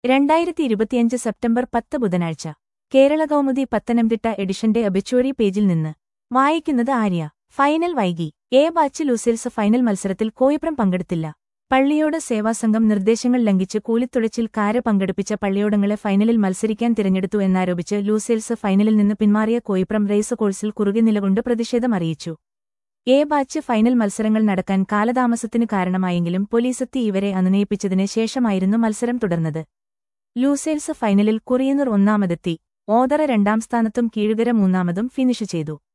രണ്ടായിരത്തി ഇരുപത്തിയഞ്ച് സെപ്റ്റംബർ പത്ത് ബുധനാഴ്ച കേരള കൗമുദി പത്തനംതിട്ട എഡിഷന്റെ അബിച്ചോറി പേജിൽ നിന്ന് വായിക്കുന്നത് ആര്യ ഫൈനൽ വൈകി എ ബാച്ച് ലൂസേൽസ് ഫൈനൽ മത്സരത്തിൽ കോയിപ്രം പങ്കെടുത്തില്ല പള്ളിയോട് സേവാസംഘം നിർദ്ദേശങ്ങൾ ലംഘിച്ച് കൂലിത്തുഴച്ചിൽ കാര പങ്കെടുപ്പിച്ച പള്ളിയോടങ്ങളെ ഫൈനലിൽ മത്സരിക്കാൻ തിരഞ്ഞെടുത്തു എന്നാരോപിച്ച് ലൂസേൽസ് ഫൈനലിൽ നിന്ന് പിന്മാറിയ കോയിപ്രം റേസ് കോഴ്സിൽ കുറുകെ നിലകൊണ്ട് പ്രതിഷേധം അറിയിച്ചു എ ബാച്ച് ഫൈനൽ മത്സരങ്ങൾ നടക്കാൻ കാലതാമസത്തിന് കാരണമായെങ്കിലും പോലീസെത്തി ഇവരെ അനുനയിപ്പിച്ചതിന് ശേഷമായിരുന്നു മത്സരം തുടർന്നത് ലൂസേൽസ് ഫൈനലിൽ കുറിയന്നൂർ ഒന്നാമതെത്തി ഓതറ രണ്ടാം സ്ഥാനത്തും കീഴുകര മൂന്നാമതും ഫിനിഷ് ചെയ്തു